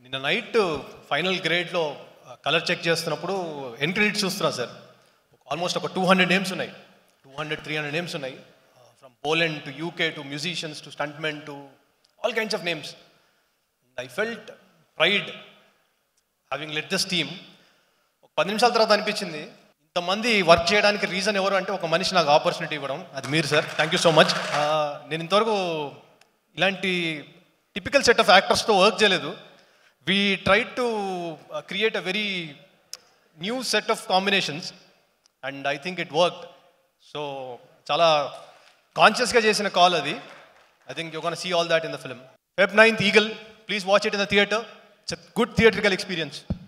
నిన్న night final గ్రేడ్లో colour check చేస్తున్నప్పుడు ఎన్ క్రెడిట్స్ చూస్తున్నా సార్ ఆల్మోస్ట్ ఒక టూ హండ్రెడ్ నేమ్స్ ఉన్నాయి two hundred three hundred names ఉన్నాయి from Poland to UK to musicians to stuntmen to all kinds of names I felt pride having let this team ఒక పది నిమిషాల తర్వాత అనిపించింది ఇంతమంది వర్క్ చేయడానికి రీజన్ ఎవరు అంటే ఒక మనిషి నాకు ఆపర్చునిటీ ఇవ్వడం అది మీరు sir thank you so much నేను ఇంతవరకు ఇలాంటి టిపికల్ సెట్ ఆఫ్ యాక్టర్స్తో వర్క్ చేయలేదు we try to create a very new set of combinations and I think it work so చాలా కాన్షియస్గా చేసిన కాల్ అది I think you can see all that in the film Feb ninth Eagle please watch it in the theatre it's good theatrical experience